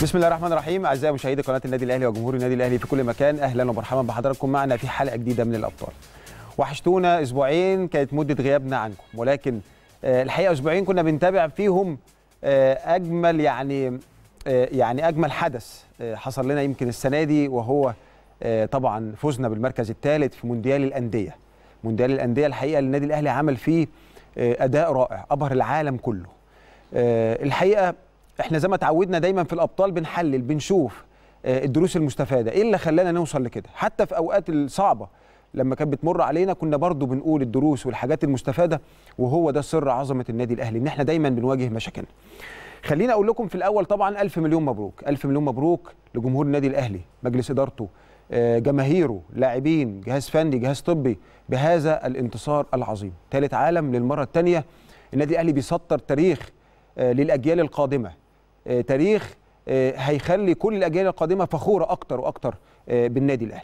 بسم الله الرحمن الرحيم اعزائي مشاهدي قناه النادي الاهلي وجمهور النادي الاهلي في كل مكان اهلا ومرحبا بحضراتكم معنا في حلقه جديده من الابطال وحشتونا اسبوعين كانت مده غيابنا عنكم ولكن آه، الحقيقه اسبوعين كنا بنتابع فيهم آه، اجمل يعني آه، يعني اجمل حدث آه، حصل لنا يمكن السنه دي وهو آه، طبعا فوزنا بالمركز الثالث في مونديال الانديه مونديال الانديه الحقيقه النادي الاهلي عمل فيه آه، اداء رائع ابهر العالم كله آه، الحقيقه احنا زي ما اتعودنا دايما في الابطال بنحلل بنشوف آه، الدروس المستفاده ايه اللي خلانا نوصل لكده حتى في اوقات الصعبه لما كانت بتمر علينا كنا برضو بنقول الدروس والحاجات المستفاده وهو ده سر عظمه النادي الاهلي ان احنا دايما بنواجه مشاكلنا خليني اقول لكم في الاول طبعا الف مليون مبروك الف مليون مبروك لجمهور النادي الاهلي مجلس ادارته آه، جماهيره لاعبين جهاز فني جهاز طبي بهذا الانتصار العظيم ثالث عالم للمره الثانيه النادي الاهلي بيسطر تاريخ آه، للاجيال القادمه آه، تاريخ آه، هيخلي كل الاجيال القادمه فخوره اكتر واكتر آه، بالنادي الاهلي